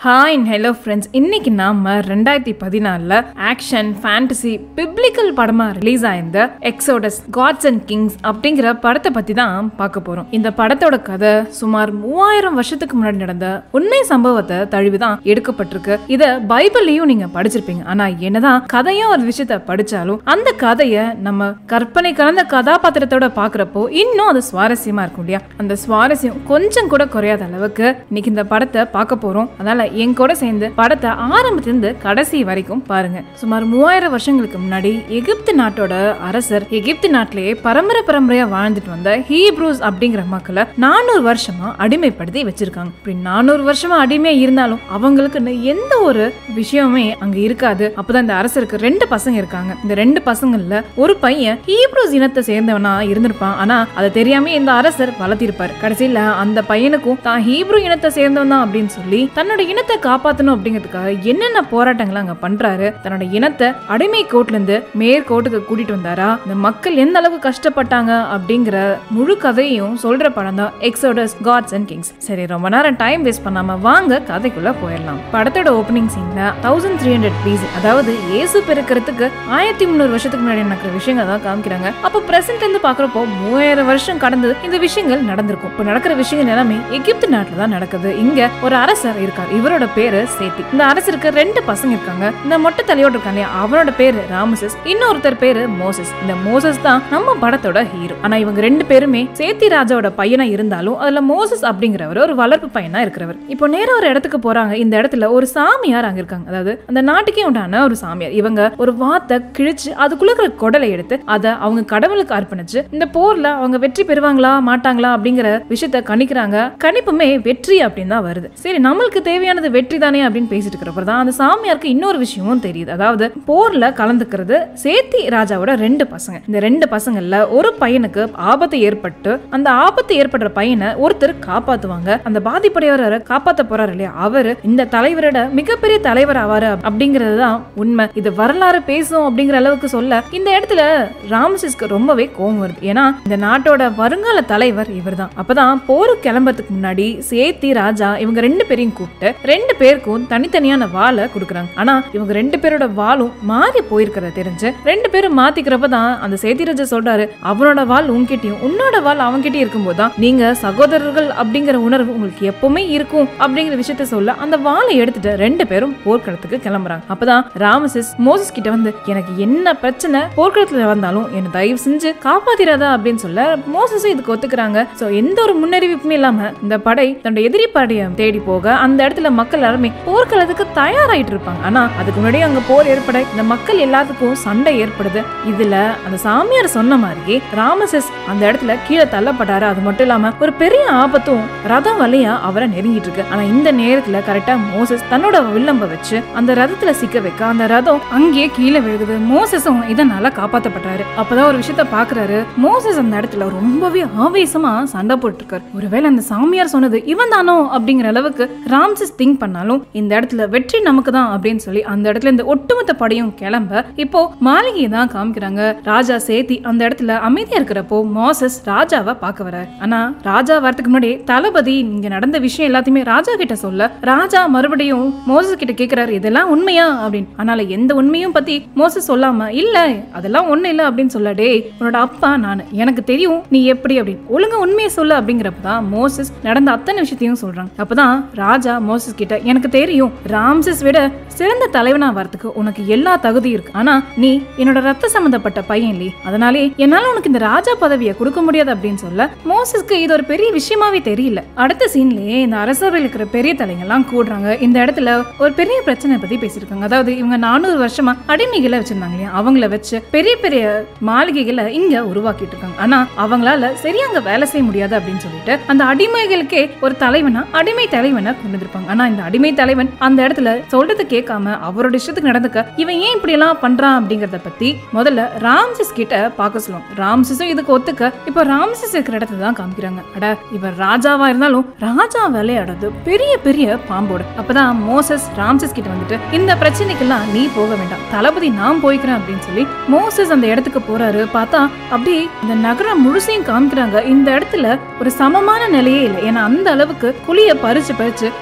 hi and hello friends இன்னைக்கு நாம ரெண்டாயிரத்தி பதினாலில் ஆக்ஷன் ஃபேண்டசி பிப்ளிக்கல் படமாக ரிலீஸ் ஆயிருந்த எக்ஸோடஸ் காட்ஸ் அண்ட் கிங்ஸ் அப்படிங்கிற படத்தை பற்றி தான் பார்க்க போகிறோம் இந்த படத்தோட கதை சுமார் மூவாயிரம் வருஷத்துக்கு முன்னாடி நடந்த உண்மை சம்பவத்தை தழுவி தான் எடுக்கப்பட்டிருக்கு இதை பைபிள்லையும் நீங்கள் படிச்சிருப்பீங்க ஆனால் என்னதான் கதையும் ஒரு விஷயத்த படித்தாலும் அந்த கதையை நம்ம கற்பனை கலந்த கதாபாத்திரத்தோட பார்க்குறப்போ இன்னும் அது சுவாரஸ்யமாக இருக்கும் இல்லையா அந்த சுவாரஸ்யம் கொஞ்சம் கூட குறையாத அளவுக்கு இன்னைக்கு இந்த படத்தை பார்க்க போகிறோம் அதனால என் கூட சேர்ந்து படத்தை ஆரம்பத்திலிருந்து கடைசி வரைக்கும் பாருங்க சுமார் மூவாயிரம் வருஷங்களுக்கு முன்னாடி எகிப்து நாட்டோட அரசர் எகிப்து நாட்டிலேயே பரம்பரை பரம்பரையா வாழ்ந்துட்டு வந்த ஹீப்ரூஸ் அப்படிங்கிற மக்களை நானூறு வருஷமா அடிமைப்படுத்தி வச்சிருக்காங்க இப்படி நானூறு வருஷமா அடிமையா இருந்தாலும் அவங்களுக்கு எந்த ஒரு விஷயமுமே அங்க இருக்காது அப்பதான் இந்த அரசருக்கு ரெண்டு பசங்க இருக்காங்க இந்த ரெண்டு பசங்கள்ல ஒரு பையன் ஹீப்ரூஸ் இனத்தை சேர்ந்தவனா இருந்திருப்பான் ஆனா அதை தெரியாம இந்த அரசர் வளர்த்திருப்பாரு கடைசியில அந்த பையனுக்கும் தான் ஹீப்ரு இனத்தை சேர்ந்தவன் தான் அப்படின்னு சொல்லி தன்னோட இனத்தை காப்பாத்தணும் அப்படிங்கிறதுக்காக என்னென்ன போராட்டங்களை அங்க பண்றாரு தன்னோட இனத்தை அடிமை கோட்ல இருந்து மேற்கோட்டுக்கு கூட்டிட்டு வந்தாரா இந்த மக்கள் எந்த அளவுக்கு கஷ்டப்பட்டாங்க அப்படிங்கிற முழு கதையும் சொல்ற படம் தான் எக்ஸோடஸ் காட்ஸ் அண்ட் கிங்ஸ் சரி ரொம்ப நேரம் டைம் வேஸ்ட் பண்ணாம வாங்க கதைக்குள்ள போயிடலாம் படத்தோட ஓப்பனிங் சீன்ல தௌசண்ட் த்ரீ ஹண்ட்ரட் பிசி அதாவது இயேசு பிறக்கிறதுக்கு ஆயிரத்தி முந்நூறு வருஷத்துக்கு முன்னாடி நடக்கிற விஷயங்கள் தான் காமிக்கிறாங்க அப்போ பிரசன்ட்ல இருந்து பாக்குறப்போ மூவாயிரம் வருஷம் கடந்து இந்த விஷயங்கள் நடந்திருக்கும் இப்போ நடக்கிற விஷயங்கள் எல்லாமே எகிப்து நாட்டுல தான் நடக்குது இங்க ஒரு அரசர் இருக்கார் இவரோட பேரு சேத்தி இந்த அரசருக்கு ரெண்டு பசங்க இருக்காங்க இந்த மொட்டை தலையோட இருக்காங்க இல்லையா அவனோட பேரு ராமசஸ் இன்னொருத்தர் பேரு மோசஸ் இந்த மோசஸ் தான் நம்ம படத்தோட ஹீரோ ஆனா இவங்க ரெண்டு பேருமே சேத்தி ராஜாவோட பையனா இருந்தாலும் அதுல மோசஸ் அப்படிங்கிறவர் ஒரு வளர்ப்பு பையனா இருக்கிறவர் இப்போ நேரம் ஒரு இடத்துக்கு போறாங்க இந்த இடத்துல ஒரு சாமியார் அங்க இருக்காங்க அதாவது அந்த நாட்டுக்கே உண்டான ஒரு சாமியார் இவங்க ஒரு வாத்தை கிழிச்சு அதுக்குள்ள இருக்கிற குடலை எடுத்து அதை அவங்க கடவுளுக்கு அர்ப்பணிச்சு இந்த போர்ல அவங்க வெற்றி பெறுவாங்களா மாட்டாங்களா அப்படிங்கிற விஷயத்த கணிக்கிறாங்க கணிப்புமே வெற்றி அப்படின்னு தான் வருது சரி நம்மளுக்கு தேவையானது வெற்றி தானே அப்படின்னு பேசிட்டு இருக்கிறப்ப தான் அந்த சாமியாருக்கு இன்னொரு விஷயமும் தெரியுது அதாவது போர்ல கலந்துக்கிறது சேத்தி ராஜாவோட ரெண்டு பசங்க இந்த ரெண்டு பசங்கள்ல ஒரு பையனுக்கு ஆபத்து ஏற்பட்டு அந்த ஆபத்து ஏற்படுற பையனை ஒருத்தர் காப்பாத்துவாங்க அந்த பாதிப்படையவரை காப்பாத்த போறாரு இல்லையா அவரு இந்த தலைவரோட மிகப்பெரிய தலைவர் ஆவாரு அப்படிங்கிறது தான் உண்மை இது வரலாறு பேசும் அப்படிங்கிற அளவுக்கு சொல்ல இந்த இடத்துல ராமசிஸ்க்கு ரொம்பவே கோவம் வருது ஏன்னா இந்த நாட்டோட வருங்கால தலைவர் இவர் தான் அப்பதான் போருக்கு கிளம்புறதுக்கு முன்னாடி சேத்தி ராஜா இவங்க ரெண்டு பேரையும் கூப்பிட்டு ரெண்டு பேருக்கும் தனித்தனியான வாளை கொடுக்குறாங்க ஆனா இவங்க ரெண்டு பேரோட வாளும் மாறி போயிருக்கிறத தெரிஞ்சு ரெண்டு பேரும் மாத்திக்கிறப்ப தான் அந்த சேத்தி ராஜா சொல்றாரு அவனோட வாள் உன்கிட்டயும் உன்னோட வாள் அவன்கிட்டயும் இருக்கும்போது தான் நீங்க சகோதரர்கள் அப்படிங்கிற உணர்வு உங்களுக்கு எப்பவுமே இருக்கும் அப்படிங்கிற விஷயத்த சொல்ல அந்த வாளை எடுத்துட்டு ரெண்டு பேரும் போர்க்களத்துக்கு கிளம்புறாங்க அப்பதான் ராமசிஸ் மோசஸ் கிட்ட வந்து எனக்கு என்ன பிரச்சனை போர்க்களத்துல வந்தாலும் என்ன தயவு செஞ்சு காப்பாத்திராதா அப்படின்னு சொல்ல மோசஸும் இதுக்கு ஒத்துக்கிறாங்க சோ எந்த ஒரு முன்னறிவிப்புமே இல்லாம இந்த படை தன்னோட எதிரி படையை தேடி போக அந்த இடத்துல மக்கள் எல்லாருமே போர்க்களத்துக்கு தயாராயிட்டு இருப்பாங்க ஆனா அதுக்கு முன்னாடி அங்க போர் ஏற்பட இந்த மக்கள் எல்லாத்துக்கும் சண்டை ஏற்படுது இதுல அந்த சாமியார் சொன்ன மாதிரியே ராமசஸ் அந்த இடத்துல கீழே தள்ளப்பட்டாரு அது மட்டும் இல்லாம ஒரு பெரிய ஆபத்தும் ரதம் வழியா அவரை நெருங்கிட்டு இருக்கு ஆனா இந்த நேரத்துல கரெக்டா மோசஸ் தன்னோட வில்லம்ப வச்சு அந்த ரதத்துல சிக்க வைக்க அந்த ரதம் அங்கேயே கீழே விழுகுது மோசஸும் இதனால காப்பாத்தப்பட்டாரு அப்பதான் ஒரு விஷயத்த பாக்குறாரு மோசஸ் அந்த இடத்துல ரொம்பவே ஆவேசமா சண்டை போட்டு இருக்காரு ஒருவேளை அந்த சாமியார் சொன்னது இவன் தானோ அப்படிங்கிற அளவுக்கு ராம்சஸ் திங்க் பண்ணாலும் இந்த இடத்துல வெற்றி நமக்கு தான் அப்படின்னு சொல்லி அந்த இடத்துல இந்த ஒட்டுமொத்த படையும் கிளம்ப இப்போ மாளிகையை தான் காமிக்கிறாங்க ராஜா சேத்தி அந்த இடத்துல அமைதியா இருக்கிறப்போ மோசஸ் ராஜாவை பார்க்க வரார் ஆனா ராஜா வரதுக்கு முன்னாடி தளபதி இங்க நடந்த விஷயம் எல்லாத்தையுமே ராஜா கிட்ட சொல்ல ராஜா மறுபடியும் மோசஸ் கிட்ட கேக்குறாரு இதெல்லாம் உண்மையா அப்படின்னு ஆனால எந்த உண்மையும் பத்தி மோசஸ் சொல்லாம இல்ல அதெல்லாம் ஒண்ணு இல்ல அப்படின்னு சொல்ல டேய் உன்னோட அப்பா நான் எனக்கு தெரியும் நீ எப்படி அப்படின்னு ஒழுங்கா உண்மையை சொல்லு அப்படிங்கிறப்ப தான் மோசஸ் நடந்த அத்தனை விஷயத்தையும் சொல்றாங்க அப்பதான் ராஜா மோசஸ் கிட்ட எனக்கு தெரியும் ராம்சஸ் விட சிறந்த தலைவனா வரதுக்கு உனக்கு எல்லா தகுதியும் இருக்கு ஆனா நீ என்னோட ரத்த சம்பந்தப்பட்ட பையன் இல்லையே அதனாலே என்னால உனக்கு இந்த ராஜா பதவியை கொடுக்க முடியாது அப்படின்னு சொல்ல மோசஸ்க்கு இது ஒரு பெரிய விஷயமாவே தெரியல அடுத்த சீன்லயே இந்த அரசவையில் இருக்கிற பெரிய தலைங்கெல்லாம் கூடுறாங்க இந்த இடத்துல ஒரு பெரிய பிரச்சனை பத்தி பேசியிருக்காங்க அதாவது இவங்க நானூறு வருஷமா அடிமைகளை வச்சிருந்தாங்க இல்லையா அவங்கள வச்சு பெரிய பெரிய மாளிகைகளை இங்க உருவாக்கிட்டு இருக்காங்க ஆனா அவங்களால சரியா அங்க வேலை செய்ய முடியாது அப்படின்னு சொல்லிட்டு அந்த அடிமைகளுக்கே ஒரு தலைவனா அடிமை தலைவனை கொண்டு வந்திருப்பாங்க ஆனா இந்த அடிமை தலைவன் அந்த இடத்துல சொல்றது கேட்காம அவரோட இஷ்டத்துக்கு நடந்துக்க இவன் ஏன் இப்படி எல்லாம் பண்றான் அப்படிங்கறத பத்தி முதல்ல ராம்சிஸ் கிட்ட பார்க்க சொல்லுவோம் ராம்சிஸும் இதுக்கு ஒத்துக்க இப்போ ராம்சிஸ் இருக்கிற இடத்துல தான் காமிக்கிறாங்க அட இவர் ராஜாவா இருந்தாலும் ராஜா விளையாடுறது பெரிய பெரிய பாம்போடு அப்பதான் மோசஸ் ராம்சிஸ் கிட்ட வந்துட்டு இந்த பிரச்சனைக்கெல்லாம் நீ போக வேண்டாம் தளபதி நான் போய்க்கிறேன் அப்படின்னு சொல்லி மோசஸ் அந்த இடத்துக்கு போறாரு பார்த்தா அப்படியே இந்த நகரம் முழுசையும் காமிக்கிறாங்க இந்த இடத்துல ஒரு சமமான நிலையே இல்லை ஏன்னா அந்த அளவுக்கு குழிய பறிச்சு பறிச்சு இவங்க பண்ண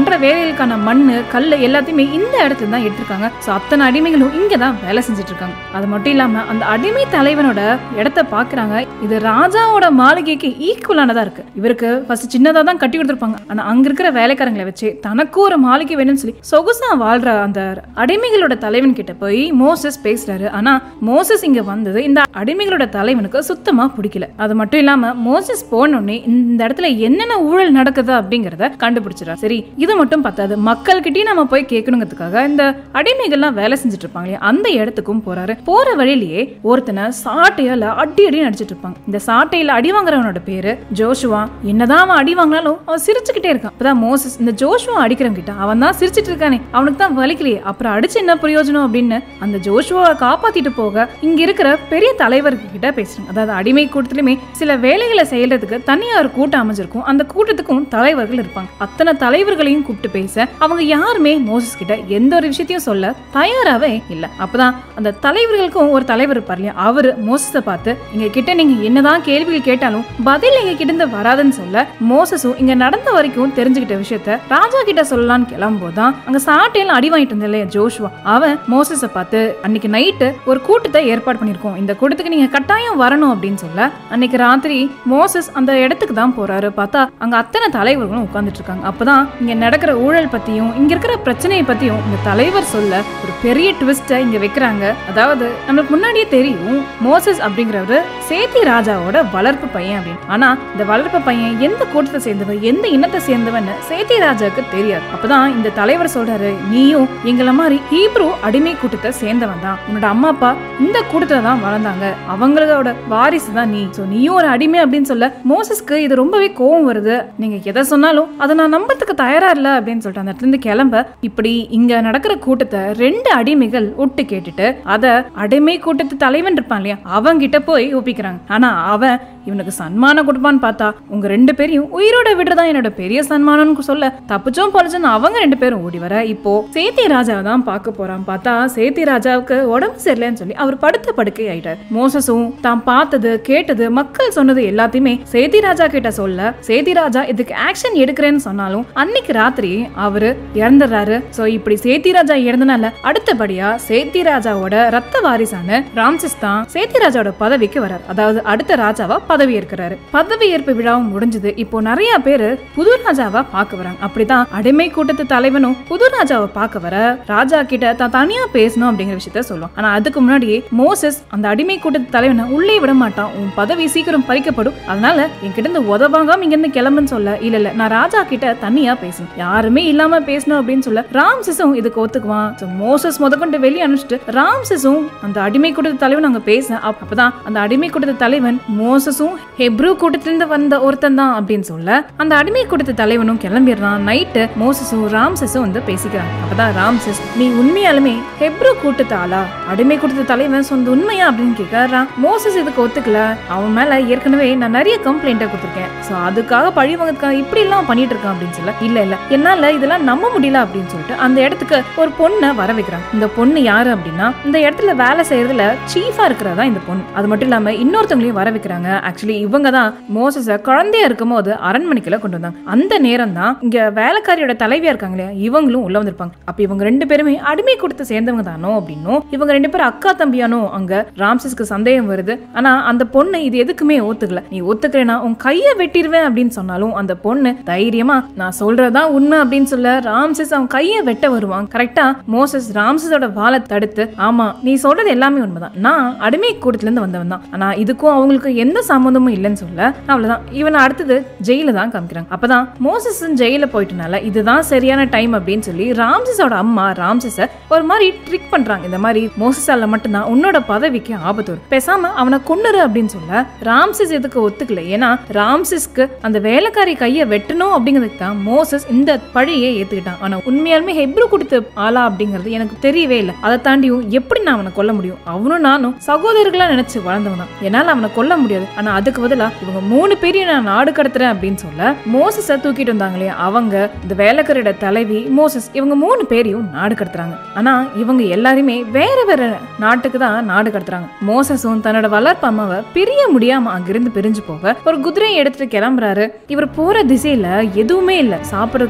பண்ற வேலைகளுக்கான மண்ணு கல் எல்லாத்தையுமே இந்த இடத்துல தான் எடுத்திருக்காங்க ஸோ அத்தனை அடிமைகளும் இங்க தான் வேலை செஞ்சுட்டு இருக்காங்க அது மட்டும் இல்லாம அந்த அடிமை தலைவனோட இடத்த பாக்குறாங்க இது ராஜாவோட மாளிகைக்கு ஈக்குவலானதா இருக்கு இவருக்கு ஃபர்ஸ்ட் சின்னதா தான் கட்டி கொடுத்துருப்பாங்க ஆனா அங்க இருக்கிற வேலைக்காரங்களை வச்சு தனக்கும் ஒரு மாளிகை வேணும்னு சொல்லி சொகுசா வாழ்ற அந்த அடிமைகளோட தலைவன் கிட்ட போய் மோசஸ் பேசுறாரு ஆனா மோசஸ் இங்க வந்தது இந்த அடிமைகளோட தலைவனுக்கு சுத்தமா பிடிக்கல அது மட்டும் இல்லாம மோசஸ் போனோடனே இந்த இடத்துல என்னென்ன ஊழல் நடக்குது அப்படிங்கறத கண்டுபிடிச்சிடா சரி இது மட்டும் பத்தாது மக்கள்கிட்டயும் நம்ம போய் கேட்கணுங்கிறதுக்காக இந்த அடிமைகள்லாம் வேலை செஞ்சுட்டு இருப்பாங்க இல்லையா, அந்த இடத்துக்கும் போறாரு போற வழியிலேயே ஒருத்தனை சாட்டையால அடி அடி நடிச்சிட்டு இருப்பாங்க இந்த சாட்டையில அடி வாங்குறவனோட பேரு ஜோஷுவா என்னதான் அவன் அடி வாங்கினாலும் அவன் சிரிச்சுக்கிட்டே இருக்கான் அப்பதான் மோசஸ் இந்த ஜோஷுவா அடிக்கிறவன் கிட்ட அவன் தான் சிரிச்சிட்டு இருக்கானே அவனுக்கு தான் வலிக்கலையே அப்புறம் அடிச்சு என்ன பிரயோஜனம் அப்படின்னு அந்த ஜோஷுவாவை காப்பாத்திட்டு போக இங்க இருக்கிற பெரிய தலைவர்கிட்ட பேசுறாங்க அதாவது அடிமை கூட்டத்திலுமே சில வேலைகளை செய்யறதுக்கு தனியா ஒரு கூட்டம் அமைஞ்சிருக்கும் அந்த கூட்டத்துக்கும் தலைவர்கள் இருப்பாங்க அத்தனை தலைவர்களையும் கூப்பிட்டு பேச அவங்க யாருமே மோசஸ் கிட்ட எந்த ஒரு விஷயத்தையும் சொல்ல தயாராவே இல்ல அப்பதான் அந்த தலைவர்களுக்கும் ஒரு தலைவர் இருப்பார் இல்லையா அவரு மோசஸை பார்த்து எங்க கிட்ட நீங்க என்னதான் கேள்விகள் கேட்டாலும் பதில் எங்க கிட்ட இருந்து வராதுன்னு சொல்ல மோசஸும் இங்க நடந்த வரைக்கும் தெரிஞ்சுக்கிட்ட விஷயத்த ராஜா கிட்ட சொல்லலாம்னு கிளம்பும்போது தான் அங்க சாட்டையில அடி வாங்கிட்டு இருந்த இல்லையா ஜோஷுவா அவன் மோசஸை பார்த்து அன்னைக்கு நைட்டு ஒரு கூட்டத்தை ஏற்பாடு பண்ணிருக்கோம் இந்த கூட்டத்துக்கு நீங்க கட்டாயம் வரணும் அப்படின்னு சொல்ல அன்னைக்கு ராத்திரி மோசஸ் அந்த இடத்துக்கு தான் போறாரு பார்த்தா அங்க அத்தனை தலைவர்களும் உட்கார்ந்துட்டு இருக்காங்க அப்பதான் இங்க நடக்கிற ஊழல் பத்தியும் இங்க இருக்கிற பிரச்சனையை பத்தியும் இந்த தலைவர் சொல்ல ஒரு பெரிய ட்விஸ்ட இங்க வைக்கிறாங்க அதாவது நம்மளுக்கு முன்னாடியே தெரியும் மோசஸ் அப்படிங்கிறவரு சேத்தி ராஜாவோட வளர்ப்பு பையன் அப்படின்னு ஆனா இந்த வளர்ப்பு பையன் எந்த கூட்டத்தை சேர்ந்தவன் எந்த இனத்தை சேர்ந்தவன்னு சேத்தி ராஜாவுக்கு தெரியாது அப்பதான் இந்த தலைவர் சொல்றாரு நீயும் எங்களை மாதிரி ஹீப்ரு அடிமை கூட்டத்தை சேர்ந்தவன் தான் உன்னோட அம்மா அப்பா இந்த கூட்டத்துல தான் வளர்ந்தாங்க அவங்களோட வாரிசு தான் நீ சோ நீயும் ஒரு அடிமை அப்படின்னு சொல்ல மோசஸ்க்கு இது ரொம்பவே கோவம் வருது நீங்க எதை சொன்னாலும் அதை நான் நம்பத்துக்கு தயாரா இல்ல அப்படின்னு சொல்லிட்டு அந்த இடத்துல இருந்து கிளம்ப இப்படி இங்க நடக்கிற கூட்டத்தை ரெண்டு அடிமைகள் ஒட்டு கேட்டுட்டு அத அடிமை கூட்டத்து தலைவன் இருப்பான் இல்லையா அவங்கிட்ட போய் ஒப்பிக்கிறாங்க ஆனா அவன் இவனுக்கு சன்மானம் கொடுப்பான்னு பார்த்தா உங்க ரெண்டு பேரையும் உயிரோட விடுறதா என்னோட பெரிய சன்மானம்னு சொல்ல தப்பிச்சோம் பொழைச்சோன்னு அவங்க ரெண்டு பேரும் ஓடி வர இப்போ சேத்தி ராஜாவை தான் பார்க்க போறான் பார்த்தா சேத்தி ராஜாவுக்கு உடம்பு சரியில்லைன்னு சொல்லி அவர் படுத்த படுக்கை ஆயிட்டார் மோசஸும் தான் பார்த்தது கேட்டது மக்கள் சொன்னது எல்லாத்தையுமே சேத்தி ராஜா கிட்ட சொல்ல சேத்தி ராஜா இதுக்கு ஆக்ஷன் எடுக்கிறேன்னு சொன்னாலும் அன்னைக்கு ராத்திரி அவரு இறந்துடுறாரு சோ இப்படி சேத்தி ராஜா இறந்தனால அடுத்தபடியா சேத்தி ராஜாவோட ரத்த வாரிசான ராம்சஸ் தான் சேத்தி ராஜாவோட பதவிக்கு வரார் அதாவது அடுத்த ராஜாவா பதவி ஏற்கிறாரு பதவி ஏற்பு விழாவும் முடிஞ்சது இப்போ நிறைய பேரு புது ராஜாவா பார்க்க வராங்க அப்படிதான் அடிமை கூட்டத்து தலைவனும் புது ராஜாவை பார்க்க வர ராஜா கிட்ட தான் தனியா பேசணும் அப்படிங்கிற விஷயத்த சொல்லுவான் ஆனா அதுக்கு முன்னாடியே மோசஸ் அந்த அடிமை கூட்டத்து தலைவனை உள்ளே விட மாட்டான் உன் பதவி சீக்கிரம் பறிக்கப்படும் அதனால என்கிட்ட இருந்து உதவாங்காம இங்க இருந்து கிளம்புன்னு சொல்ல இல்ல இல்ல நான் ராஜா கிட்ட தனியா பேசணும் யாருமே இல்லாம பேசணும் அப்படின்னு சொல்ல ராம்சஸும் இதுக்கு ஒத்துக்குவான் So, மோசஸ் முதற்கொண்டு வெளியே அனுப்பிச்சிட்டு ராம்சஸும் அந்த அடிமை கூட்டத்து தலைவன் அங்க பேச அப்ப- அப்பதான் அந்த அடிமை கூட்டத்து தலைவன் மோசஸும் ஹெப்ரு கூட்டத்திலிருந்து வந்த ஒருத்தன் தான் அப்படின்னு சொல்ல அந்த அடிமை கூட்டத்து தலைவனும் கிளம்பிடுறான் நைட்டு மோசஸும் ராம்சஸும் வந்து பேசிக்கிறாங்க அப்பதான் ராம்சஸ் நீ உண்மையாலுமே ஹெப்ரு கூட்டத்து ஆளா அடிமை கூட்டத்து தலைவன் சொந்த உண்மையா அப்படின்னு கேட்கறான் மோசஸ் இதுக்கு ஒத்துக்கல அவன் மேல ஏற்கனவே நான் நிறைய கம்ப்ளைண்ட்டை கொடுத்துருக்கேன் சோ அதுக்காக பழி வாங்கறதுக்காக இப்படி எல்லாம் பண்ணிட்டு இருக்கான் அப்படின்னு சொல்ல இல்ல இல்ல என்னால இதெல்லாம் நம்ப முடியல அப்படின்னு சொல்லிட்டு அந்த இடத்துக்கு ஒரு பொண்ணை வர வைக்கிறாங்க இந்த பொண்ணு யாரு அப்படின்னா இந்த இடத்துல வேலை செய்யறதுல சீஃபா இருக்கிறதா இந்த பொண்ணு அது மட்டும் இல்லாம இன்னொருத்தவங்களையும் வர வைக்கிறாங்க ஆக்சுவலி இவங்க தான் மோசஸ குழந்தையா இருக்கும் போது அரண்மனைக்குள்ள கொண்டு வந்தாங்க அந்த நேரம் தான் இங்க வேலைக்காரியோட தலைவியா இருக்காங்க இல்லையா இவங்களும் உள்ள வந்திருப்பாங்க அப்ப இவங்க ரெண்டு பேருமே அடிமை கொடுத்து சேர்ந்தவங்க தானோ அப்படின்னும் இவங்க ரெண்டு பேரும் அக்கா தம்பியானோ அங்க ராம்சஸ்க்கு சந்தேகம் வருது ஆனா அந்த பொண்ணு இது எதுக்குமே ஒத்துக்கல நீ ஒத்துக்கிறேன்னா உன் கையை வெட்டிடுவேன் அப்படின்னு சொன்னாலும் அந்த பொண்ணு தைரியமா நான் சொல்றதுதான் உண்மை அப்படின்னு சொல்ல ராம்சஸ் அவன் கையை வெட்ட வருவான் கரெக்டா மோசஸ் ராம்சஸோட வாழை தடுத்து ஆமா நீ சொல்றது எல்லாமே உண்மைதான் நான் அடிமை கூட்டத்துல இருந்து வந்தவன் தான் ஆனா இதுக்கும் அவங்களுக்கு எந்த சம்மந்தமும் இல்லைன்னு சொல்ல அவ்வளவுதான் இவனை அடுத்தது ஜெயில தான் காமிக்கிறாங்க அப்பதான் மோசஸ் ஜெயில போயிட்டனால இதுதான் சரியான டைம் அப்படின்னு சொல்லி ராம்சஸோட அம்மா ராம்சஸ ஒரு மாதிரி ட்ரிக் பண்றாங்க இந்த மாதிரி மோசஸால மட்டும்தான் உன்னோட பதவிக்கு ஆபத்து வரும் பேசாம அவனை கொன்னுரு அப்படின்னு சொல்ல ராம்சஸ் இதுக்கு ஒத்துக்கல ஏன்னா ராம்சஸ்க்கு அந்த வேலைக்காரி கையை வெட்டணும் அப்படிங்கிறதுக்கு தான் மோசஸ் இந்த பழியை ஏத்துக்கிட்டான் ஆனா உண்மையாலுமே ஹெப்ரு கொடுத்த ஆளா அப்படிங்கிறது எனக்கு தெரியவே இல்லை அதை தாண்டியும் எப்படி நான் அவனை கொல்ல முடியும் அவனும் நானும் சகோதரர்களா நினைச்சு வளர்ந்தவன் தான் என்னால அவனை கொல்ல முடியாது ஆனா அதுக்கு பதிலா இவங்க மூணு பேரையும் நான் நாடு கடத்துறேன் அப்படின்னு சொல்ல மோசஸ தூக்கிட்டு வந்தாங்க இல்லையா அவங்க இந்த வேலைக்காரியோட தலைவி மோசஸ் இவங்க மூணு பேரையும் நாடு கடத்துறாங்க ஆனா இவங்க எல்லாருமே வேற வேற நாட்டுக்கு தான் நாடு கடத்துறாங்க மோசஸும் தன்னோட வளர்ப்பு அம்மாவை பிரிய முடியாம அங்கிருந்து பிரிஞ்சு போக ஒரு குதிரையை எடுத்துட்டு கிளம்புறாரு இவர் போற திசையில எதுவுமே இல்ல சாப்பிடுறதுக்கு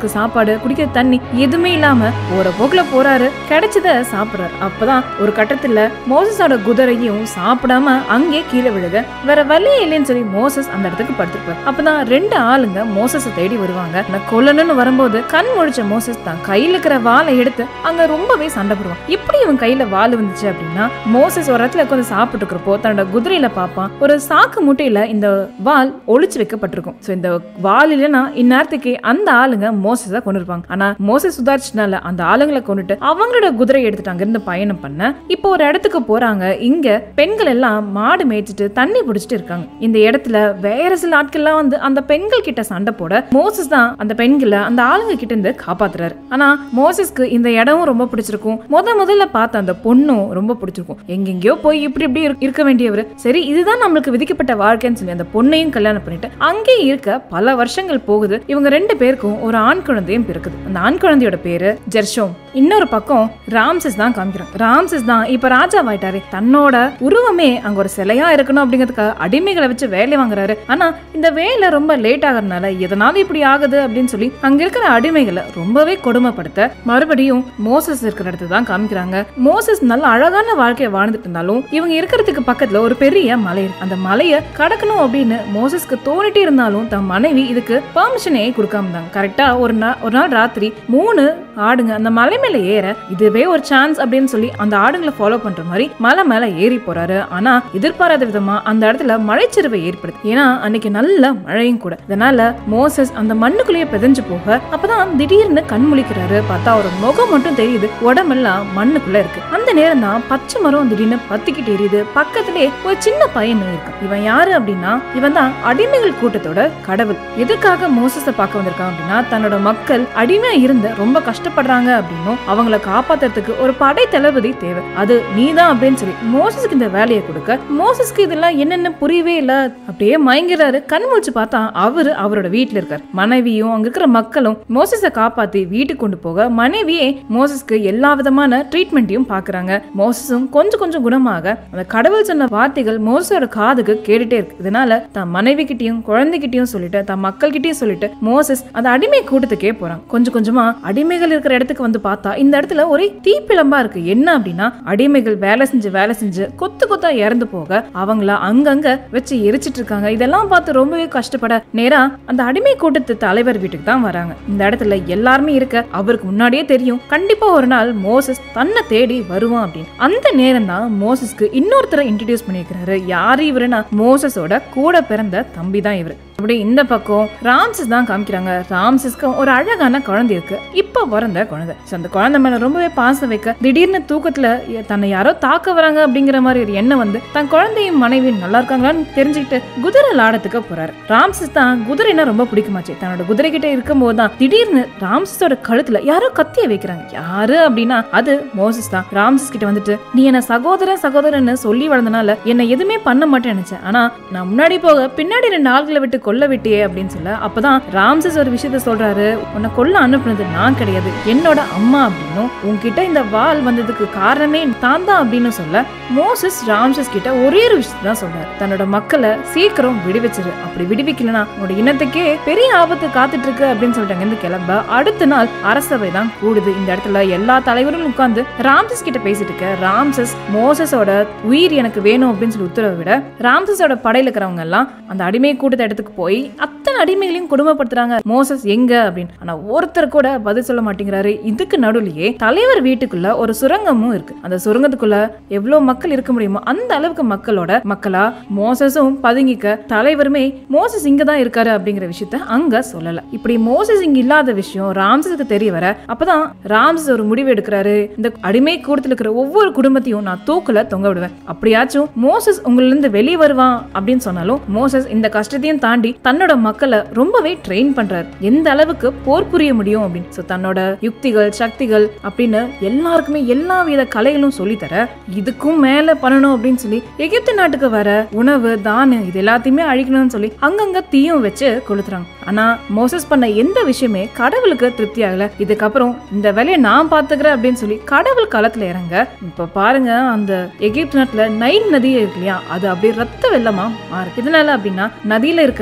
சாப்பிடறதுக்கு சாப்பாடு குடிக்க தண்ணி எதுவுமே இல்லாம போற போக்குல போறாரு கிடைச்சத சாப்பிடுறாரு அப்பதான் ஒரு கட்டத்துல மோசஸோட குதிரையும் சாப்பிடாம அங்கே கீழே விழுக வேற வழியே இல்லைன்னு சொல்லி மோசஸ் அந்த இடத்துக்கு படுத்திருப்பாரு அப்பதான் ரெண்டு ஆளுங்க மோசஸ தேடி வருவாங்க நான் கொல்லணும்னு வரும்போது கண் முழிச்ச மோசஸ் தான் கையில இருக்கிற வாளை எடுத்து அங்க ரொம்பவே சண்டை போடுவான் எப்படி இவன் கையில வாள் வந்துச்சு அப்படின்னா மோசஸ் ஒரு இடத்துல உட்காந்து சாப்பிட்டு இருக்கிறப்போ தன்னோட குதிரையில பார்ப்பான் ஒரு சாக்கு மூட்டையில இந்த வாள் ஒளிச்சு வைக்கப்பட்டிருக்கும் சோ இந்த வாள் இல்லைன்னா இந்நேரத்துக்கு அந்த ஆளுங்க மோசஸ கொண்டு இருப்பாங்க ஆனா மோசஸ் சுதாரிச்சனால அந்த ஆளுங்களை கொண்டுட்டு அவங்களோட குதிரை எடுத்துட்டு அங்கிருந்து பயணம் பண்ண இப்போ ஒரு இடத்துக்கு போறாங்க இங்க பெண்கள் எல்லாம் மாடு மேய்ச்சிட்டு தண்ணி பிடிச்சிட்டு இருக்காங்க இந்த இடத்துல வேற சில ஆட்கள்லாம் வந்து அந்த பெண்கள் கிட்ட சண்டை போட மோசஸ் தான் அந்த பெண்களை அந்த ஆளுங்க கிட்ட இருந்து காப்பாத்துறாரு ஆனா மோசஸ்க்கு இந்த இடமும் ரொம்ப பிடிச்சிருக்கும் முத முதல்ல பார்த்த அந்த பொண்ணும் ரொம்ப பிடிச்சிருக்கும் எங்கெங்கயோ போய் இப்படி இப்படி இருக்க- இருக்க வேண்டியவர் சரி இதுதான் நம்மளுக்கு விதிக்கப்பட்ட வாழ்க்கைன்னு சொல்லி அந்த பொண்ணையும் கல்யாணம் பண்ணிட்டு அங்கே இருக்க பல வருஷங்கள் போகுது இவங்க ரெண்டு பேருக்கும் ஒரு ஆண் குழந்தையும் பிறக்குது அந்த ஆண் குழந்தையோட பேரு ஜெர்ஷோம் இன்னொரு பக்கம் ராம்சஸ் தான் காமிக்கிறான் ராம்சஸ் தான் இப்ப ராஜாவாயிட்டாரு தன்னோட உருவமே அங்க ஒரு சிலையா இருக்கணும் அப்படிங்கிறதுக்காக அடிமைகளை வச்சு வேலை வாங்குறாரு ஆனா இந்த வேலை ரொம்ப லேட் ஆகுறதுனால எதனால இப்படி ஆகுது அப்படின்னு சொல்லி அங்க இருக்கிற அடிமைகளை ரொம்பவே கொடுமைப்படுத்த மறுபடியும் மோசஸ் இருக்கிற இடத்துல தான் காமிக்கிறாங்க மோசஸ் நல்ல அழகான வாழ்க்கையை வாழ்ந்துட்டு இருந்தாலும் இவங்க இருக்கிறதுக்கு பக்கத்துல ஒரு பெரிய மலை இருக்கு அந்த மலையை கடக்கணும் அப்படின்னு மோசஸ்க்கு தோணிட்டே இருந்தாலும் தன் மனைவி இதுக்கு பெர்மிஷனே கொடுக்காம இருந்தாங்க கரெக்டா ஒரு நாள் ஒரு நாள் ராத்திரி மூணு ஆடுங்க அந்த மலை மேல ஏற இதுவே ஒரு சான்ஸ் அப்படின்னு சொல்லி அந்த ஆடுங்களை ஃபாலோ பண்ற மாதிரி மலை மேல ஏறி போறாரு ஆனா எதிர்பாராத விதமா அந்த இடத்துல மழைச்சரிவை ஏற்படுது ஏன்னா அன்னைக்கு நல்ல மழையும் கூட இதனால மோசஸ் அந்த மண்ணுக்குள்ளேயே பிதஞ்சு போக அப்பதான் திடீர்னு கண் முழிக்கிறாரு பார்த்தா ஒரு முகம் மட்டும் தெரியுது உடம்பெல்லாம் மண்ணுக்குள்ள இருக்கு அந்த நேரம் தான் பச்சை மரம் திடீர்னு பத்திக்கிட்டு எரியுது பக்கத்திலே ஒரு சின்ன பையன் இருக்கு இவன் யாரு அப்படின்னா இவன் தான் அடிமைகள் கூட்டத்தோட கடவுள் எதுக்காக மோசஸ பார்க்க வந்திருக்கான் அப்படின்னா தன்னோட மக்கள் அடிமையா இருந்து ரொம்ப கஷ்டப்படுறாங்க அப்படின்னும் அவங்கள காப்பாத்துறதுக்கு ஒரு படை தளபதி தேவை அது நீதான் அப்படின்னு சொல்லி மோசஸ்க்கு இந்த வேலையை கொடுக்க மோசஸ்க்கு இதெல்லாம் என்னென்ன புரியவே இல்ல அப்படியே மயங்கிறாரு கண் முழிச்சு பார்த்தா அவரு அவரோட வீட்டுல இருக்கார் மனைவியும் அங்க இருக்கிற மக்களும் மோசஸ காப்பாத்தி வீட்டுக்கு கொண்டு போக மனைவியே மோசஸ்க்கு எல்லா விதமான ட்ரீட்மெண்ட்டையும் பாக்குறாங்க மோசஸும் கொஞ்சம் கொஞ்சம் குணமாக அந்த கடவுள் சொன்ன வார்த்தைகள் மோசஸோட காதுக்கு கேட்டுட்டே இருக்கு இதனால தன் மனைவி கிட்டயும் குழந்தைகிட்டயும் சொல்லிட்டு தன் மக்கள் கிட்டயும் சொல்லிட்டு மோசஸ் அந்த அடிமை கூட்டத்துக்கே போறாங்க கொஞ்சம் கொஞ்சமா அடிமைகள் இருக்கிற இடத்துக்கு வந்து பார்த்தா இந்த இடத்துல ஒரே தீப்பிழம்பா இருக்கு என்ன அப்படின்னா அடிமைகள் வேலை செஞ்சு வேலை செஞ்சு கொத்து கொத்தா இறந்து போக அவங்கள அங்கங்க வச்சு எரிச்சிட்டு இருக்காங்க இதெல்லாம் பார்த்து ரொம்பவே கஷ்டப்பட நேரா அந்த அடிமை கூட்டத்து தலைவர் வீட்டுக்கு தான் வராங்க இந்த இடத்துல எல்லாருமே இருக்க அவருக்கு முன்னாடியே தெரியும் கண்டிப்பா ஒரு நாள் மோசஸ் தன்னை தேடி வருவான் அப்படின்னு அந்த நேரம் தான் மோசஸ்க்கு இன்னொருத்தரை இன்ட்ரடியூஸ் பண்ணியிருக்கிறாரு யாரு இவருன்னா மோசஸோட கூட பிறந்த தம்பி தான் இவரு அப்படி இந்த பக்கம் ராம்சஸ் தான் காமிக்கிறாங்க ராம்சஸ்க்கு ஒரு அழகான குழந்தை இருக்கு இப்ப பிறந்த குழந்தை So, அந்த குழந்தை மேல ரொம்பவே பாசம் வைக்க திடீர்னு தூக்கத்துல எ- தன்னை யாரோ தாக்க வராங்க அப்படிங்கிற மாதிரி ஒரு எண்ணம் வந்து தன் குழந்தையும் மனைவியும் நல்லா இருக்காங்களான்னு தெரிஞ்சுக்கிட்டு குதிரை லாடத்துக்கு போறாரு ராம்சஸ் தான் குதிரைனா ரொம்ப பிடிக்குமாச்சு தன்னோட குதிரை கிட்ட இருக்கும்போது தான் திடீர்னு ராம்சஸோட கழுத்துல யாரோ கத்திய வைக்கிறாங்க யாரு அப்படின்னா அது மோசஸ் தான் ராம்சஸ் கிட்ட வந்துட்டு நீ என்ன சகோதரன் சகோதரன்னு சொல்லி வளர்ந்தனால என்ன எதுவுமே பண்ண மாட்டேன்னு நினைச்சேன் ஆனா நான் முன்னாடி போக பின்னாடி ரெண்டு ஆள்களை விட்டு கொல்ல விட்டியே அப்படின்னு சொல்ல அப்பதான் ராம்சஸ் ஒரு விஷயத்த சொல்றாரு உன்னை கொல்ல அனுப்புனது நான் கிடையாது என்னோட அம்மா அப்படின்னும் உன்கிட்ட இந்த வாள் வந்ததுக்கு காரணமே தான் தான் அப்படின்னு சொல்ல மோசஸ் ராம்சஸ் கிட்ட ஒரே ஒரு விஷயத்தை தான் சொல்றாரு தன்னோட மக்களை சீக்கிரம் விடுவிச்சிரு அப்படி விடுவிக்கலனா உன்னோட இனத்துக்கே பெரிய ஆபத்து காத்துட்டு இருக்கு அப்படின்னு சொல்லிட்டு அங்கிருந்து கிளம்ப அடுத்த நாள் அரசவை தான் கூடுது இந்த இடத்துல எல்லா தலைவரும் உட்கார்ந்து ராம்சஸ் கிட்ட பேசிட்டு இருக்க ராம்சஸ் மோசஸோட உயிர் எனக்கு வேணும் அப்படின்னு சொல்லி உத்தரவை விட ராம்சஸோட படையில இருக்கிறவங்க எல்லாம் அந்த அடிமை கூட்டத்தை இடத்துக்கு போய் அத்தனை அடிமைகளையும் கொடுமைப்படுத்துறாங்க மோசஸ் எங்க அப்படின்னு ஆனா ஒருத்தர் கூட பதில் சொல்ல மாட்டேங்கிறாரு இதுக்கு நடுவுலயே தலைவர் வீட்டுக்குள்ள ஒரு சுரங்கமும் இருக்கு அந்த சுரங்கத்துக்குள்ள எவ்வளவு மக்கள் இருக்க முடியுமோ அந்த அளவுக்கு மக்களோட மக்களா மோசஸும் பதுங்கிக்க தலைவருமே மோசஸ் இங்க தான் இருக்காரு அப்படிங்கிற விஷயத்த அங்க சொல்லல இப்படி மோசஸ் இங்க இல்லாத விஷயம் ராம்சஸுக்கு தெரிய வர அப்பதான் ராம்சஸ் ஒரு முடிவு எடுக்கிறாரு இந்த அடிமை கூடத்துல இருக்கிற ஒவ்வொரு குடும்பத்தையும் நான் தூக்குல தொங்க விடுவேன் அப்படியாச்சும் மோசஸ் உங்கள இருந்து வெளியே வருவான் அப்படின்னு சொன்னாலும் மோசஸ் இந்த கஷ்டத்தையும் தாண்டி தன்னோட மக்களை ரொம்பவே ட்ரெயின் பண்றாரு எந்த அளவுக்கு போர் புரிய முடியும் அப்படின்னு So, தன்னோட யுக்திகள் சக்திகள் அப்படின்னு எல்லாருக்குமே எல்லா வித கலைகளும் சொல்லித்தர இதுக்கும் மேல பண்ணணும் அப்படின்னு சொல்லி எகிப்து நாட்டுக்கு வர உணவு தானியம் இது எல்லாத்தையுமே அழிக்கணும்னு சொல்லி அங்கங்க தீயும் வச்சு கொளுத்துறாங்க ஆனா மோசஸ் பண்ண எந்த விஷயமே கடவுளுக்கு திருப்தி ஆகல இதுக்கப்புறம் இந்த வேலையை நான் பாத்துக்கிறேன் அப்படின்னு சொல்லி கடவுள் களத்துல இறங்க இப்ப பாருங்க அந்த எகிப்து நாட்டுல நைல் நதி இருக்கு இல்லையா அது அப்படியே ரத்த வெள்ளமா மாறு இதனால அப்படின்னா நதியில இருக்கிற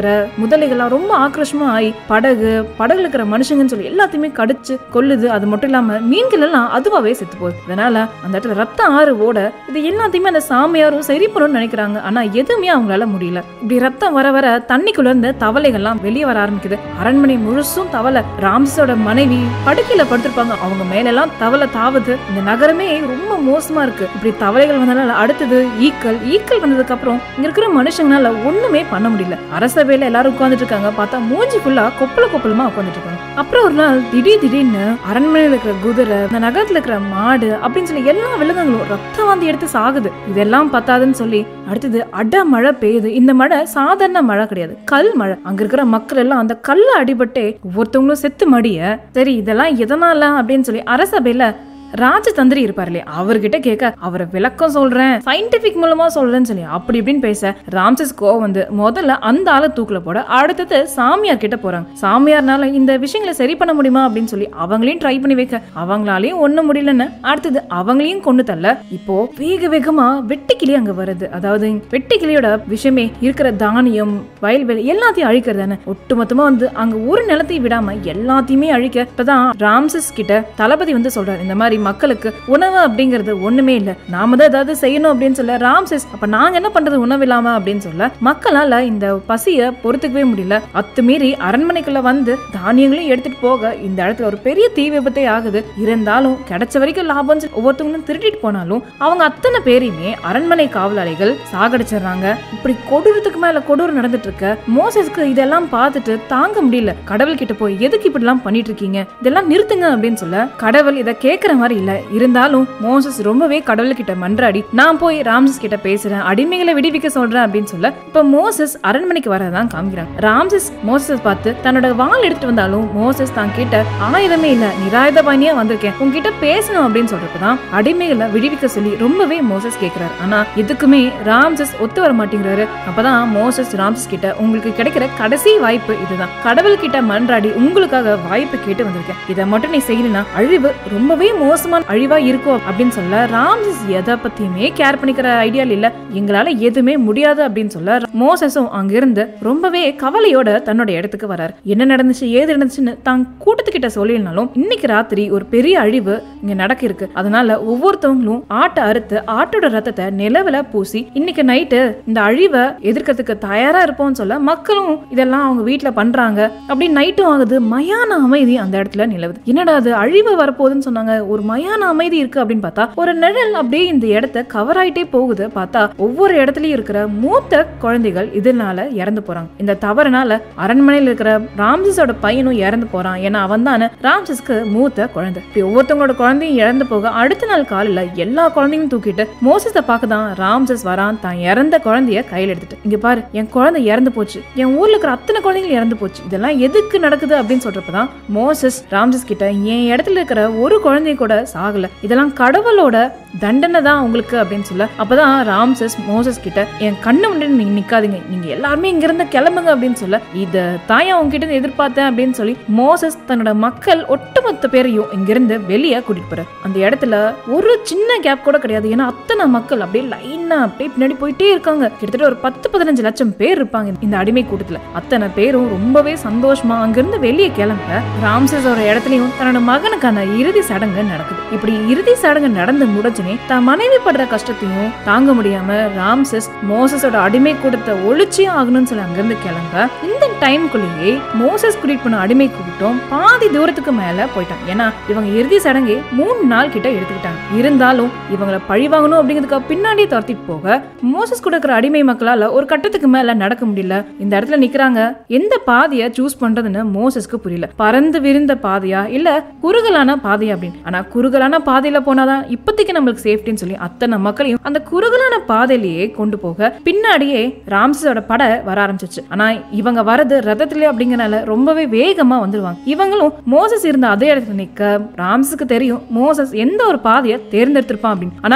முதலைகள்லாம் ரொம்ப ஆக்ரோஷமா ஆகி படகு படகுல இருக்கிற மனுஷங்கன்னு சொல்லி எல்லாத்தையுமே கடிச்சு கொல்லுது அது மட்டும் இல்லாம மீன்கள் எல்லாம் அதுவாவே செத்து போகுது இதனால அந்த இடத்துல ரத்தம் ஆறு ஓட இது எல்லாத்தையுமே அந்த சாமியாரும் சரி பண்ணணும்னு நினைக்கிறாங்க ஆனா எதுவுமே அவங்களால முடியல இப்படி ரத்தம் வர வர தண்ணிக்குள்ள இருந்து தவளைகள்லாம் வெளியே வர ஆரம்பிக்குது அரண்மனை முழுசும் தவளை ராம்சோட மனைவி படுக்கையில படுத்திருப்பாங்க அவங்க மேலெல்லாம் தவளை தாவுது இந்த நகரமே ரொம்ப மோசமா இருக்கு இப்படி தவளைகள் வந்தனால அடுத்தது ஈக்கள் ஈக்கள் வந்ததுக்கு அப்புறம் இங்க இருக்கிற மனுஷங்களால ஒண்ணுமே பண்ண முடியல அரசவையில எல்லாரும் உட்கார்ந்துட்டு இருக்காங்க பார்த்தா மூஞ்சி ஃபுல்லா கொப்பள கொப்பளமா உட்கார்ந்துட்டு இருக்காங்க அப்புறம் ஒரு நாள் திடீர் திடீர்னு அரண்மனையில இருக்கிற குதிரை இந்த நகரத்துல இருக்கிற மாடு அப்படின்னு சொல்லி எல்லா விலங்குகளும் ரத்த வாந்தி எடுத்து சாகுது இதெல்லாம் பத்தாதுன்னு சொல்லி அடுத்தது அட மழை பெய்யுது இந்த மழை சாதாரண மழை கிடையாது கல் மழை அங்க இருக்கிற மக்கள் எல்லாம் அந்த கல்ல அடிபட்டே ஒவ்வொருத்தவங்களும் செத்து மடிய சரி இதெல்லாம் எதனால அப்படின்னு சொல்லி அரசபையில ராஜதந்திரி இருப்பார் இல்லையா அவர்கிட்ட கேட்க அவரை விளக்கம் சொல்றேன் சயின்டிபிக் மூலமா சொல்றேன்னு சொல்லி அப்படி இப்படின்னு பேச ராம்சஸ் கோவம் வந்து முதல்ல அந்த ஆளை தூக்குல போட அடுத்தது சாமியார் கிட்ட போறாங்க சாமியார்னால இந்த விஷயங்களை சரி பண்ண முடியுமா அப்படின்னு சொல்லி அவங்களையும் ட்ரை பண்ணி வைக்க அவங்களாலையும் ஒண்ணும் முடியலன்னு அடுத்தது அவங்களையும் கொண்டு தள்ள இப்போ வேக வேகமா வெட்டுக்கிளி அங்க வருது அதாவது வெட்டுக்கிளியோட விஷயமே இருக்கிற தானியம் வயல்வெளி எல்லாத்தையும் அழிக்கிறது தானே ஒட்டுமொத்தமா வந்து அங்க ஒரு நிலத்தையும் விடாம எல்லாத்தையுமே அழிக்க இப்பதான் ராம்சஸ் கிட்ட தளபதி வந்து சொல்றாரு இந்த மாதிரி மக்களுக்கு உணவு அப்படிங்கிறது ஒண்ணுமே இல்ல நாம தான் ஏதாவது செய்யணும் அப்படின்னு சொல்ல ராம்சஸ் அப்ப நாங்க என்ன பண்றது உணவு இல்லாம அப்படின்னு சொல்ல மக்களால இந்த பசிய பொறுத்துக்கவே முடியல அத்துமீறி அரண்மனைக்குள்ள வந்து தானியங்களையும் எடுத்துட்டு போக இந்த இடத்துல ஒரு பெரிய தீ விபத்தே ஆகுது இருந்தாலும் கிடைச்ச வரைக்கும் லாபம் சொல்லி ஒவ்வொருத்தவங்களும் திருடிட்டு போனாலும் அவங்க அத்தனை பேரையுமே அரண்மனை காவலாளிகள் சாகடிச்சிடுறாங்க இப்படி கொடூரத்துக்கு மேல கொடூரம் நடந்துட்டு இருக்க மோசஸ்க்கு இதெல்லாம் பார்த்துட்டு தாங்க முடியல கடவுள் கிட்ட போய் எதுக்கு இப்படி எல்லாம் பண்ணிட்டு இருக்கீங்க இதெல்லாம் நிறுத்துங்க அப்படின்னு சொல்ல கடவுள் இதை கேட்கிற மாதிரி இல்ல இருந்தாலும் மோசஸ் ரொம்பவே கடவுள் கிட்ட மன்றாடி நான் போய் ராம்சஸ் கிட்ட பேசுறேன் அடிமைகளை விடுவிக்க சொல்றேன் அப்படின்னு சொல்ல இப்ப மோசஸ் அரண்மனைக்கு வரதான் காமிக்கிறாங்க ராம்சஸ் மோசஸ் பார்த்து தன்னோட வாள் எடுத்துட்டு வந்தாலும் மோசஸ் தான் கிட்ட ஆயுதமே இல்ல நிராயுத பாணியா வந்திருக்கேன் உங்ககிட்ட பேசணும் அப்படின்னு சொல்றப்பதான் அடிமைகளை விடுவிக்க சொல்லி ரொம்பவே மோசஸ் கேக்குறாரு ஆனா எதுக்குமே ராம்சஸ் ஒத்து வர மாட்டேங்கிறாரு அப்பதான் மோசஸ் ராம்சஸ் கிட்ட உங்களுக்கு கிடைக்கிற கடைசி வாய்ப்பு இதுதான் கடவுள் கிட்ட மன்றாடி உங்களுக்காக வாய்ப்பு கேட்டு வந்திருக்கேன் இதை மட்டும் நீ செய்யலனா அழிவு ரொம்பவே மோசமான அழிவா இருக்கும் அப்படின்னு சொல்ல ராம்சஸ் எதை பத்தியுமே கேர் பண்ணிக்கிற ஐடியா இல்ல எங்களால எதுவுமே முடியாது அப்படின்னு சொல்ல மோசஸும் அங்கிருந்து ரொம்பவே கவலையோட தன்னோட இடத்துக்கு வராரு என்ன நடந்துச்சு ஏது நடந்துச்சுன்னு தான் கூட்டத்துக்கிட்ட சொல்லினாலும் இன்னைக்கு ராத்திரி ஒரு பெரிய அழிவு இங்க நடக்க இருக்கு அதனால ஒவ்வொருத்தவங்களும் ஆட்டை அறுத்து ஆட்டோட ரத்தத்தை நிலவுல பூசி இன்னைக்கு நைட்டு இந்த அழிவை எதிர்க்கிறதுக்கு தயாரா இருப்போம்னு சொல்ல மக்களும் இதெல்லாம் அவங்க வீட்டுல பண்றாங்க அப்படி நைட்டும் ஆகுது மயான அமைதி அந்த இடத்துல நிலவுது என்னடா அது அழிவு வரப்போகுதுன்னு சொன்னாங்க ஒரு மயான அமைதி இருக்கு அப்படின்னு பார்த்தா ஒரு நிழல் அப்படியே இந்த இடத்த கவர் ஆயிட்டே போகுது பார்த்தா ஒவ்வொரு இடத்துலயும் இருக்கிற மூத்த குழந்தைகள் இதனால இறந்து போறாங்க இந்த தவறுனால அரண்மனையில் இருக்கிற ராம்சஸோட பையனும் இறந்து போறான் ஏன்னா அவன் தானே ராம்சஸ்க்கு மூத்த குழந்தை இப்படி ஒவ்வொருத்தவங்களோட குழந்தையும் இறந்து போக அடுத்த நாள் காலையில எல்லா குழந்தையும் தூக்கிட்டு மோசஸை பார்க்க தான் ராம்சஸ் வரான் தான் இறந்த குழந்தைய கையில் எடுத்துட்டு இங்க பாரு என் குழந்தை இறந்து போச்சு என் ஊர்ல இருக்கிற அத்தனை குழந்தைகள் இறந்து போச்சு இதெல்லாம் எதுக்கு நடக்குது அப்படின்னு சொல்றப்பதான் மோசஸ் ராம்சஸ் கிட்ட என் இடத்துல இருக்கிற ஒரு குழந்தை கூட சாகல இதெல்லாம் கடவுளோட தண்டனை தான் உங்களுக்கு அப்படின்னு சொல்ல அப்பதான் ராம்சஸ் மோசஸ் கிட்ட என் கண்ணு முன்னாடி நீங்க நிக்காதீங்க நீங்க எல்லாருமே இங்க இருந்து கிளம்புங்க அப்படின்னு சொல்ல இத தாயா உங்ககிட்ட இருந்து எதிர்பார்த்தேன் அப்படின்னு சொல்லி மோசஸ் தன்னோட மக்கள் ஒட்டுமொத்த பேரையும் இங்கிருந்து வெளியே கூட்டிட்டு போறாரு அந்த இடத்துல ஒரு சின்ன கேப் கூட கிடையாது ஏன்னா அத்தனை மக்கள் அப்படியே லைனா அப்படியே பின்னாடி போயிட்டே இருக்காங்க கிட்டத்தட்ட ஒரு பத்து பதினஞ்சு லட்சம் பேர் இருப்பாங்க இந்த அடிமை கூட்டத்துல அத்தனை பேரும் ரொம்பவே சந்தோஷமா அங்கிருந்து வெளியே கிளம்ப ராம்சஸோட இடத்துலயும் தன்னோட மகனுக்கான இறுதி சடங்கு நடக்குது இப்படி இறுதி சடங்கு நடந்து முடிஞ்சுனே தான் மனைவி படுற கஷ்டத்தையும் தாங்க முடியாம ராம்சஸ் மோசஸோட அடிமை கூட்டத்தை ஒழிச்சே ஆகணும்னு சொல்லி அங்கிருந்து கிளம்ப இந்த டைம்குள்ளேயே மோசஸ் கூட்டிட்டு போன அடிமை கூட்டம் பாதி தூரத்துக்கு மேல போயிட்டாங்க ஏன்னா இவங்க இறுதி சடங்கை மூணு நாள் கிட்ட எடுத்துக்கிட்டாங்க இருந்தாலும் இவங்களை பழி வாங்கணும் அப்படிங்கிறதுக்கு பின்னாடியே துரத்திட்டு போக மோசஸ் கொடுக்குற அடிமை மக்களால ஒரு கட்டத்துக்கு மேல நடக்க முடியல இந்த இடத்துல நிக்கிறாங்க எந்த பாதைய சூஸ் பண்றதுன்னு மோசஸ்க்கு புரியல பறந்து விரிந்த பாதையா இல்ல குறுகலான பாதையா அப்படின்னு ஆனா குறுகலான பாதையில போனாதான் இப்போதைக்கு நம்மளுக்கு சேஃப்டின்னு சொல்லி அத்தனை மக்களையும் அந்த குறுகலான பாதையிலேயே கொண்டு போக பின்னாடியே ராம்சஸோட படை வர ஆரம்பிச்சிச்சு ஆனா இவங்க வரது ரதத்திலே அப்படிங்கறனால ரொம்பவே வேகமா வந்துருவாங்க இவங்களும் மோசஸ் இருந்த அதே இடத்துல நிக்க ராம்ஸுக்கு தெரியும் மோசஸ் எந்த ஒரு பாதையை தேர்ந்தெடுத்திருப்பான் அப்படின்னு ஆனாலும்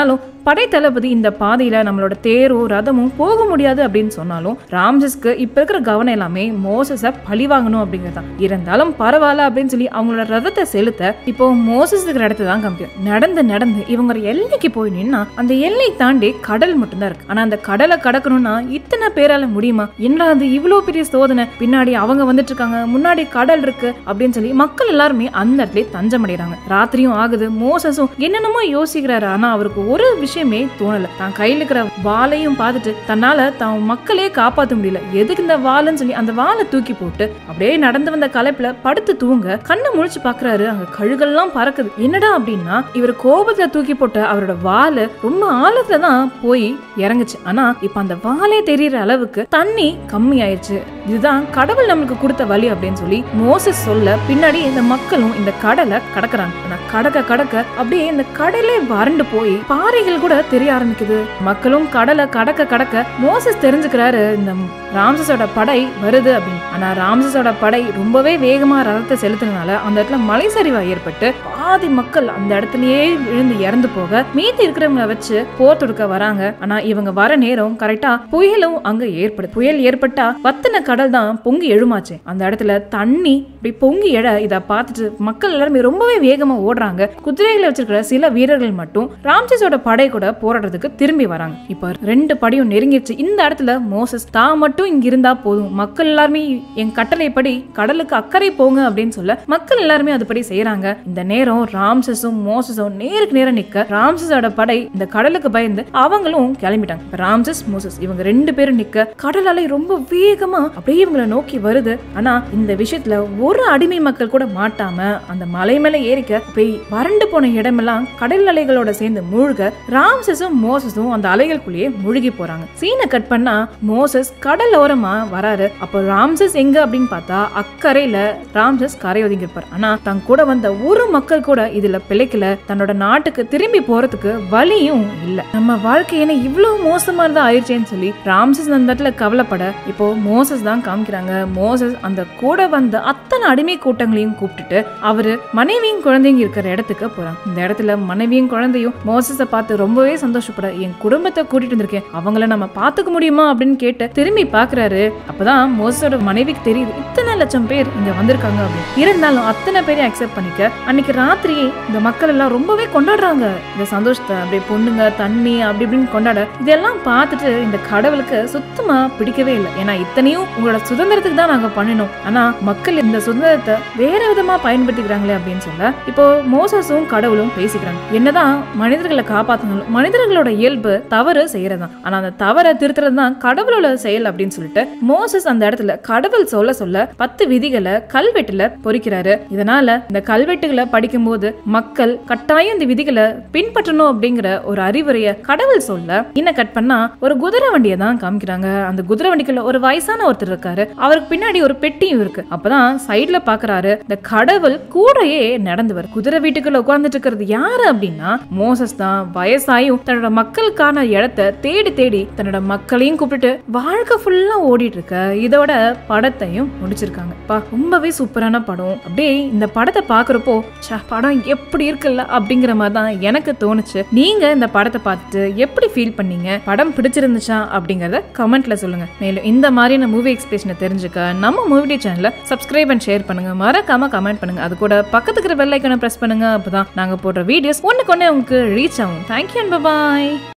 படை தளபதி இந்த பாதையில நம்மளோட தேரோ ரதமும் போக முடியாது அப்படின்னு சொன்னாலும் ராம்சஸ்க்கு இப்ப இருக்கிற கவனம் எல்லாமே மோசஸ பழி வாங்கணும் அப்படிங்கறதான் இருந்தாலும் பரவாயில்ல அப்படின்னு சொல்லி அவங்களோட ரதத்தை செலுத்த இப்போ மோசஸ் இருக்கிற இடத்த தான் காமிக்கும் நடந்து நடந்து இவங்க ஒரு எல்லைக்கு போய் நின்னா அந்த எல்லை தாண்டி கடல் மட்டும்தான் இருக்கு ஆனா அந்த கடலை கடக்கணும்னா இத்தனை பேரால முடியுமா என்ன அது இவ்வளவு பெரிய சோதனை பின்னாடி அவங்க வந்துட்டு இருக்காங்க முன்னாடி கடல் இருக்கு அப்படின்னு சொல்லி மக்கள் எல்லாருமே அந்த இடத்துல தஞ்சம் அடைகிறாங்க ராத்திரியும் ஆகுது மோசஸும் என்னென்னமோ யோசிக்கிறாரு ஆனா அவருக்கு ஒரு விஷயமே தோணல தான் கையில இருக்கிற வாளையும் பார்த்துட்டு தன்னால தான் மக்களே காப்பாத்த முடியல எதுக்கு இந்த வாளுன்னு சொல்லி அந்த வாளை தூக்கி போட்டு அப்படியே நடந்து வந்த கலைப்புல படுத்து தூங்க கண்ணை முழிச்சு பாக்குறாரு அங்க கழுகெல்லாம் பறக்குது என்னடா அப்படின்னா இவர் கோபத்துல தூக்கி போட்ட அவரோட வாளு ரொம்ப ஆழத்துல தான் போய் இறங்குச்சு ஆனா இப்ப அந்த வாளே தெரியற அளவுக்கு தண்ணி கம்மி ஆயிடுச்சு இதுதான் கடவுள் நம்மளுக்கு கொடுத்த வழி அப்படின்னு சொல்லி மோசஸ் சொல்ல பின்னாடி இந்த மக்களும் இந்த கடலை கடக்குறாங்க ஆனா கடக்க கடக்க அப்படியே இந்த கடலே வறண்டு போய் பாறைகள் கூட தெரிய ஆரம்பிக்குது மக்களும் கடலை கடக்க கடக்க மோசஸ் தெரிஞ்சுக்கிறாரு இந்த ராம்சஸோட படை வருது அப்படின்னு ஆனா ராம்சஸோட படை ரொம்பவே வேகமா ரதத்தை செலுத்தினால அந்த இடத்துல மலை சரிவா ஏற்பட்டு பாதி மக்கள் அந்த இடத்துலயே விழுந்து இறந்து போக மீதி இருக்கிறவங்கள வச்சு போர் தொடுக்க வராங்க ஆனா இவங்க வர நேரம் கரெக்டா புயலும் அங்க ஏற்படுது புயல் ஏற்பட்டா வத்தின கடல் தான் பொங்கி எழுமாச்சு அந்த இடத்துல தண்ணி இப்படி பொங்கி எழ இத பார்த்துட்டு மக்கள் எல்லாருமே ரொம்பவே வேகமா ஓடுறாங்க குதிரைகளை வச்சிருக்கிற சில வீரர்கள் மட்டும் ராம்சஸோட படை கூட போராடுறதுக்கு திரும்பி வராங்க இப்ப ரெண்டு படையும் நெருங்கிடுச்சு இந்த இடத்துல மோசஸ் தான் மட்டும் இங்க இருந்தா போதும் மக்கள் எல்லாருமே என் கட்டளைப்படி கடலுக்கு அக்கறை போங்க அப்படின்னு சொல்ல மக்கள் எல்லாருமே அதுபடி செய்யறாங்க இந்த நேரம் ராம்சஸும் மோசஸும் நேருக்கு நேரம் நிக்க ராம்சஸோட படை இந்த கடலுக்கு பயந்து அவங்களும் கிளம்பிட்டாங்க இப்ப ராம்சஸ் மோசஸ் இவங்க ரெண்டு பேரும் நிக்க கடல் அலை ரொம்ப வேகமா அப்படியே இவங்களை நோக்கி வருது ஆனா இந்த விஷயத்துல ஒரு அடிமை மக்கள் கூட மாட்டாம அந்த மலை மேல ஏறிக்க போய் வறண்டு போன இடமெல்லாம் கடல் அலைகளோட சேர்ந்து மூழ்க ராம்சஸும் மோசஸும் அந்த அலைகளுக்குள்ளேயே முழுகி போறாங்க சீனை கட் பண்ணா மோசஸ் கடல் ஓரமா வராரு அப்போ ராம்சஸ் எங்க அப்படின்னு பார்த்தா அக்கறையில ராம்சஸ் கரை ஒதுங்கி இருப்பார் ஆனா தன் கூட வந்த ஒரு மக்கள் கூட இதுல பிழைக்கல தன்னோட நாட்டுக்கு திரும்பி போறதுக்கு வழியும் இல்ல நம்ம வாழ்க்கை என்ன இவ்வளவு மோசமா இருந்தா ஆயிடுச்சேன்னு சொல்லி ராம்சஸ் அந்த இடத்துல கவலைப்பட இப்போ மோசஸ் தான் காமிக்கிறாங்க மோசஸ் அந்த கூட வந்த அத்தனை அடிமை கூட்டங்களையும் கூப்பிட்டுட்டு அவரு மனைவியும் குழந்தையும் இருக்கிற இடத்துக்கு போறாங்க இந்த இடத்துல மனைவியும் குழந்தையும் மோசஸை பார்த்து ரொம்பவே சந்தோஷப்பட என் குடும்பத்தை கூட்டிட்டு வந்திருக்கேன் அவங்கள நம்ம பாத்துக்க முடியுமா அப்படின்னு கேட்டு திரும்பி பாக்குறாரு அப்பதான் மோசஸோட மனைவிக்கு தெரியுது இத்தனை லட்சம் பேர் இங்க வந்திருக்காங்க அப்படின்னு இருந்தாலும் அத்தனை பேரையும் அக்செப்ட் பண்ணிக்க அன்னைக்கு ராத்திரியே இந்த மக்கள் எல்லாம் ரொம்பவே கொண்டாடுறாங்க இந்த சந்தோஷத்தை அப்படியே பொண்ணுங்க தண்ணி அப்படி இப்படின்னு கொண்டாட இதெல்லாம் பார்த்துட்டு இந்த கடவுளுக்கு சுத்தமா பிடிக்கவே இல்லை ஏன்னா இத்தனையும் உங்களோட சுதந்திரத்துக்கு தான் நாங்க பண்ணினோம் ஆனா மக்கள் இந்த சுதந்திரத்தை வேற விதமா பயன்படுத்திக்கிறாங்களே அப்படின்னு சொல்ல இப்போ மோசஸும் கடவுளும் பேசிக்கிறாங்க என்னதான் மனிதர்களை காப்பாத்தினாலும் மனிதர்களோட இயல்பு தவறு செய்யறதுதான் ஆனா அந்த தவறை திருத்துறது தான் கடவுளோட செயல் அப்படின்னு சொல்லிட்டு மோசஸ் அந்த இடத்துல கடவுள் சொல்ல சொல்ல பத்து விதிகளை கல்வெட்டுல பொறிக்கிறாரு இதனால இந்த கல்வெட்டுகளை படிக்கும்போது மக்கள் கட்டாயம் இந்த விதிகளை பின்பற்றணும் அப்படிங்கிற ஒரு அறிவுரைய கடவுள் சொல்ல இன்னும் கட் பண்ணா ஒரு குதிரை வண்டியை தான் காமிக்கிறாங்க அந்த குதிரை வண்டிக்குள்ள ஒரு வயசான ஒருத்தர் இருக்காரு அவருக்கு பின்னாடி ஒரு பெட்டியும் இருக்கு அப்பதான் சைடுல பாக்குறாரு இந்த கடவுள் கூடயே நடந்து வரும் குதிரை வீட்டுக்குள்ள உட்கார்ந்துட்டு இருக்கிறது யாரு அப்படின்னா மோசஸ் தான் வயசாயும் தன்னோட மக்களுக்கான இடத்தை தேடி தேடி தன்னோட மக்களையும் கூப்பிட்டுட்டு வாழ்க்கை ஃபுல்லா ஓடிட்டு இருக்க இதோட படத்தையும் முடிச்சிருக்காங்க பா ரொம்பவே சூப்பரான படம் அப்படியே இந்த படத்தை பாக்குறப்போ ச்சே, படம் எப்படி இருக்குல்ல அப்படிங்கிற மாதிரி தான் எனக்கு தோணுச்சு நீங்க இந்த படத்தை பார்த்துட்டு எப்படி ஃபீல் பண்ணீங்க படம் பிடிச்சிருந்துச்சா அப்படிங்கறத கமெண்ட்ல சொல்லுங்க மேலும் இந்த மாதிரியான மூவி எக்ஸ்பிரஷனை தெரிஞ்சுக்க நம்ம மூவி சேனலை சப்ஸ்கிரைப் அண்ட் ஷேர் பண்ணுங்க மறக்காம கமெண்ட் பண்ணுங்க அது கூட பக்கத்துக்கு இருக்கிற பெல் ஐக்கனை பிரஸ் பண்ணுங்க அப்பதான் நாங்க போடுற வீடியோஸ் ஒண்ணுக்கு ஒண்ணு உங்களுக்கு ரீச் ஆகும் தேங்க்யூ அண்ட் பாய்